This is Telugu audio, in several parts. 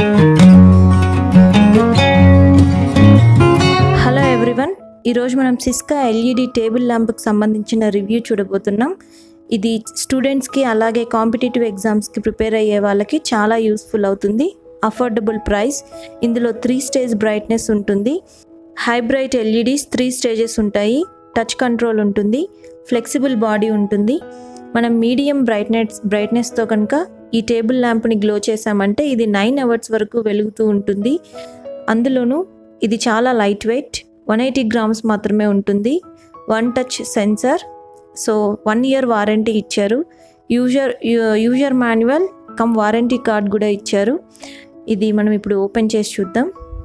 హలో ఎవ్రీవన్ ఈరోజు మనం సిస్కా ఎల్ఈడి టేబుల్ ల్యాంప్కి సంబంధించిన రివ్యూ చూడబోతున్నాం ఇది స్టూడెంట్స్కి అలాగే కాంపిటేటివ్ ఎగ్జామ్స్కి ప్రిపేర్ అయ్యే వాళ్ళకి చాలా యూస్ఫుల్ అవుతుంది అఫోర్డబుల్ ప్రైస్ ఇందులో త్రీ స్టేజ్ బ్రైట్నెస్ ఉంటుంది హైబ్రైట్ ఎల్ఈడీస్ త్రీ స్టేజెస్ ఉంటాయి టచ్ కంట్రోల్ ఉంటుంది ఫ్లెక్సిబుల్ బాడీ ఉంటుంది మనం మీడియం బ్రైట్నెస్ బ్రైట్నెస్తో కనుక ఈ టేబుల్ ల్యాంప్ని గ్లో చేసామంటే ఇది నైన్ అవర్స్ వరకు వెలుగుతూ ఉంటుంది అందులోనూ ఇది చాలా light weight one eighty grams మాత్రమే ఉంటుంది one touch sensor so one year warranty ఇచ్చారు user user manual cum warranty card కూడా ఇచ్చారు ఇది మనం ఇప్పుడు ఓపెన్ చేసి చూద్దాం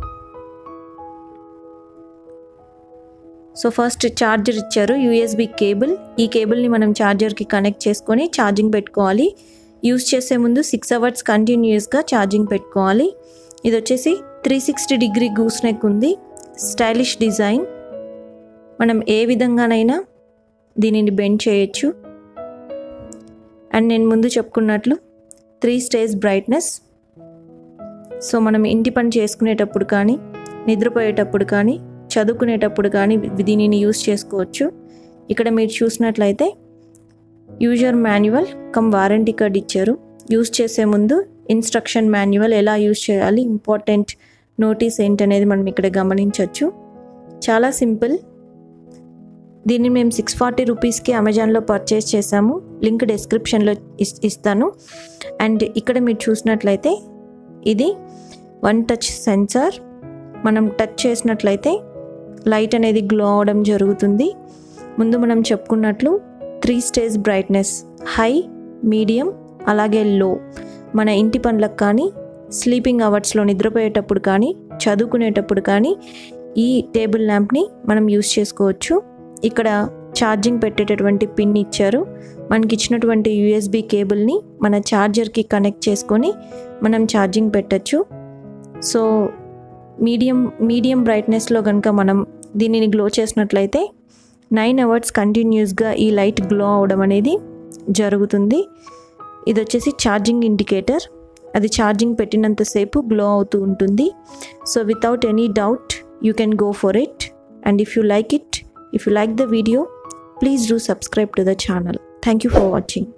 సో ఫస్ట్ ఛార్జర్ ఇచ్చారు యూఎస్బి కేబుల్ ఈ కేబుల్ని మనం ఛార్జర్కి కనెక్ట్ చేసుకొని ఛార్జింగ్ పెట్టుకోవాలి యూస్ చేసే ముందు సిక్స్ అవర్స్ కంటిన్యూస్గా ఛార్జింగ్ పెట్టుకోవాలి ఇది వచ్చేసి three sixty degree goose neck ఉంది స్టైలిష్ డిజైన్ మనం ఏ విధంగానైనా దీనిని బెండ్ చేయొచ్చు అండ్ నేను ముందు చెప్పుకున్నట్లు త్రీ స్టేజ్ బ్రైట్నెస్ సో మనం ఇంటి పని చేసుకునేటప్పుడు కానీ నిద్రపోయేటప్పుడు కానీ చదువుకునేటప్పుడు కానీ దీనిని యూస్ చేసుకోవచ్చు ఇక్కడ మీరు చూసినట్లయితే user manual cum warranty card ఇచ్చారు యూస్ చేసే ముందు ఇన్స్ట్రక్షన్ మాన్యువల్ ఎలా యూస్ చేయాలి ఇంపార్టెంట్ నోటీస్ ఏంటనేది మనం ఇక్కడ గమనించవచ్చు చాలా సింపుల్ దీన్ని మేము సిక్స్ ఫార్టీ రూపీస్కి అమెజాన్లో పర్చేస్ చేసాము లింక్ డిస్క్రిప్షన్లో ఇస్తాను అండ్ ఇక్కడ మీరు చూసినట్లయితే ఇది వన్ టచ్ సెన్సార్ మనం టచ్ చేసినట్లయితే లైట్ అనేది గ్లో అవడం జరుగుతుంది ముందు మనం చెప్పుకున్నట్లు three stage brightness high medium అలాగే లో మన ఇంటి పనులకు కానీ స్లీపింగ్ అవర్స్లో నిద్రపోయేటప్పుడు కానీ చదువుకునేటప్పుడు కానీ ఈ టేబుల్ ల్యాంప్ని మనం యూస్ చేసుకోవచ్చు ఇక్కడ ఛార్జింగ్ పెట్టేటటువంటి పిన్ ఇచ్చారు మనకి ఇచ్చినటువంటి యూఎస్బి కేబుల్ని మన ఛార్జర్కి కనెక్ట్ చేసుకొని మనం ఛార్జింగ్ పెట్టచ్చు సో మీడియం మీడియం బ్రైట్నెస్లో కనుక మనం దీనిని గ్లో చేసినట్లయితే నైన్ అవర్స్ కంటిన్యూస్గా ఈ లైట్ గ్లో అవడం అనేది జరుగుతుంది ఇది వచ్చేసి ఛార్జింగ్ ఇండికేటర్ అది ఛార్జింగ్ పెట్టినంతసేపు గ్లో అవుతూ ఉంటుంది so without any doubt you can go for it and if you like it if you like the video please do subscribe to the channel thank you for watching